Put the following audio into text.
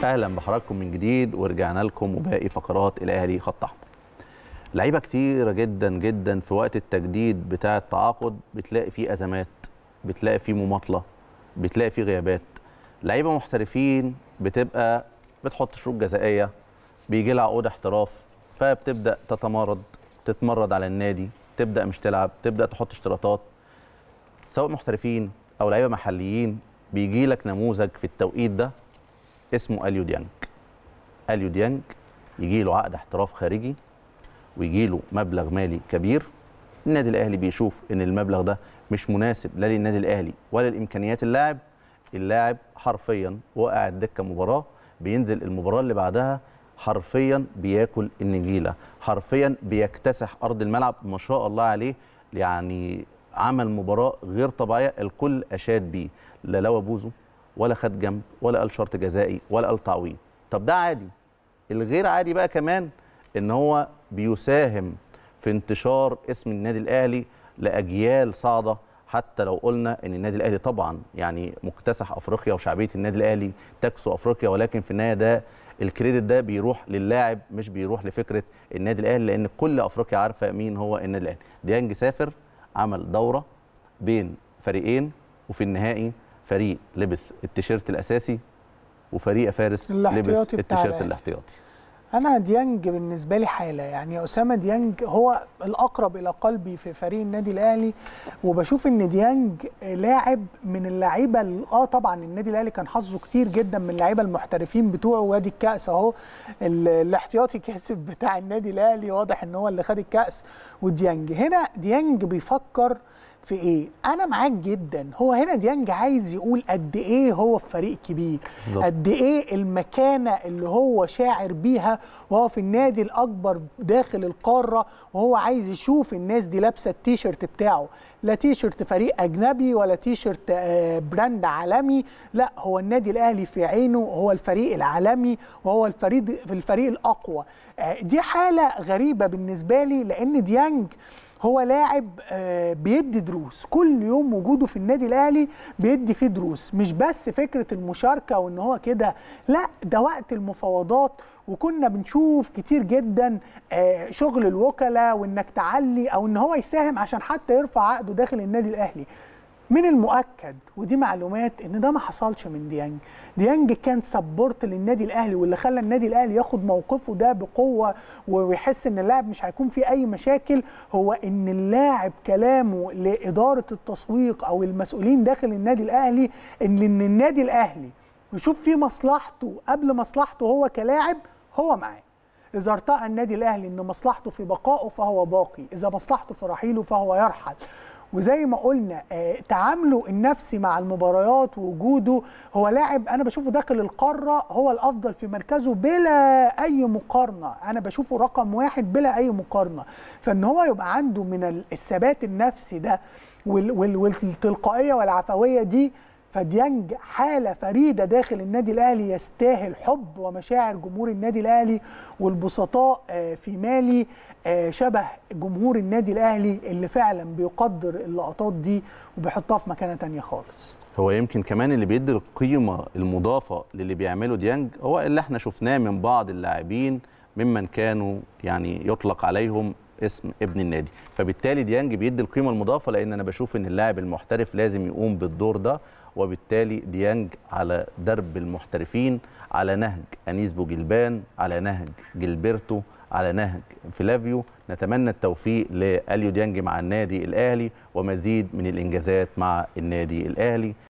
اهلا بحضراتكم من جديد ورجعنا لكم وباقي فقرات الاهلي خط احمر لعيبه كتيره جدا جدا في وقت التجديد بتاع التعاقد بتلاقي فيه ازمات بتلاقي فيه مماطله بتلاقي فيه غيابات لعيبه محترفين بتبقى بتحط شروط جزائيه بيجي لها عقود احتراف فبتبدا تتمرد تتمرد على النادي تبدا مش تلعب تبدا تحط اشتراطات سواء محترفين او لعيبه محليين بيجي لك نموذج في التوقيت ده اسمه اليو ديانج اليو ديانج يجي له عقد احتراف خارجي ويجي له مبلغ مالي كبير النادي الاهلي بيشوف ان المبلغ ده مش مناسب لا للنادي الاهلي ولا لامكانيات اللاعب اللاعب حرفيا وقع الدكه مباراه بينزل المباراه اللي بعدها حرفيا بياكل النجيله حرفيا بيكتسح ارض الملعب ما شاء الله عليه يعني عمل مباراه غير طبيعيه الكل اشاد بيه لا لوى بوزه ولا خد جنب ولا قال شرط جزائي ولا قال تعويض طب ده عادي الغير عادي بقى كمان ان هو بيساهم في انتشار اسم النادي الاهلي لاجيال صاعده حتى لو قلنا ان النادي الاهلي طبعا يعني مكتسح افريقيا وشعبيه النادي الاهلي تكسو افريقيا ولكن في النهايه ده الكريدت ده بيروح للاعب مش بيروح لفكره النادي الاهلي لان كل افريقيا عارفه مين هو النادي الاهلي ديانج سافر عمل دوره بين فريقين وفي النهائي فريق لبس التيشيرت الاساسي وفريق فارس لبس الاحتياطي بتاع التيشيرت الأهلي. الاحتياطي انا ديانج بالنسبه لي حاله يعني اسامه ديانج هو الاقرب الى قلبي في فريق النادي الاهلي وبشوف ان ديانج لاعب من اللعيبه ال- اه طبعا النادي الاهلي كان حظه كتير جدا من اللعيبه المحترفين بتوعه وادي الكاس اهو ال- الاحتياطي كسب بتاع النادي الاهلي واضح ان هو اللي خد الكاس وديانج هنا ديانج بيفكر في ايه انا معاك جدا هو هنا ديانج عايز يقول قد ايه هو في فريق كبير بالظبط. قد ايه المكانه اللي هو شاعر بيها وهو في النادي الاكبر داخل القاره وهو عايز يشوف الناس دي لابسه التيشيرت بتاعه لا تيشيرت فريق اجنبي ولا تيشيرت آه، براند عالمي لا هو النادي الاهلي في عينه هو الفريق العالمي وهو الفريق الفريق الاقوى آه، دي حاله غريبه بالنسبه لي لان ديانج هو لاعب آه، بيدي دروس كل يوم وجوده في النادي الاهلي بيدي فيه دروس مش بس فكره المشاركه وان هو كده لا ده وقت المفاوضات وكنا بنشوف كتير جدا آه، شغل الوكلاء وانك تعلي او ان هو يساهم عشان حتى يرفع عقده داخل النادي الاهلي من المؤكد ودي معلومات ان ده ما حصلش من ديانج ديانج كان سبورت للنادي الاهلي واللي خلى النادي الاهلي ياخد موقفه ده بقوه ويحس ان اللاعب مش هيكون فيه اي مشاكل هو ان اللاعب كلامه لاداره التسويق او المسؤولين داخل النادي الاهلي ان ان النادي الاهلي يشوف فيه مصلحته قبل مصلحته هو كلاعب هو معاه إذا ارتأى النادي الأهلي أن مصلحته في بقائه فهو باقي إذا مصلحته في رحيله فهو يرحل وزي ما قلنا آه، تعامله النفسي مع المباريات ووجوده هو لاعب انا بشوفه داخل القاره هو الافضل في مركزه بلا اي مقارنه انا بشوفه رقم واحد بلا اي مقارنه فان هو يبقى عنده من ال- الثبات النفسي ده وال- وال- والتلقائيه والعفويه دي فديانج حالة فريدة داخل النادي الأهلي يستاهل حب ومشاعر جمهور النادي الأهلي والبسطاء آه، في مالي آه، شبه جمهور النادي الأهلي اللي فعلا بيقدر اللقطات دي وبيحطها في مكانة تانية خالص هو يمكن كمان اللي بيدي القيمه المضافه للي بيعمله ديانج هو اللي احنا شفناه من بعض اللاعبين ممن كانوا يعني يطلق عليهم اسم ابن النادي فبالتالي ديانج بيدي القيمه المضافه لان انا بشوف ان اللاعب المحترف لازم يقوم بالدور ده وبالتالي ديانج على درب المحترفين على نهج انيس بوجلبان على نهج جilberto على نهج فلافيو نتمنى التوفيق لاليو ديانج مع النادي الاهلي ومزيد من الانجازات مع النادي الاهلي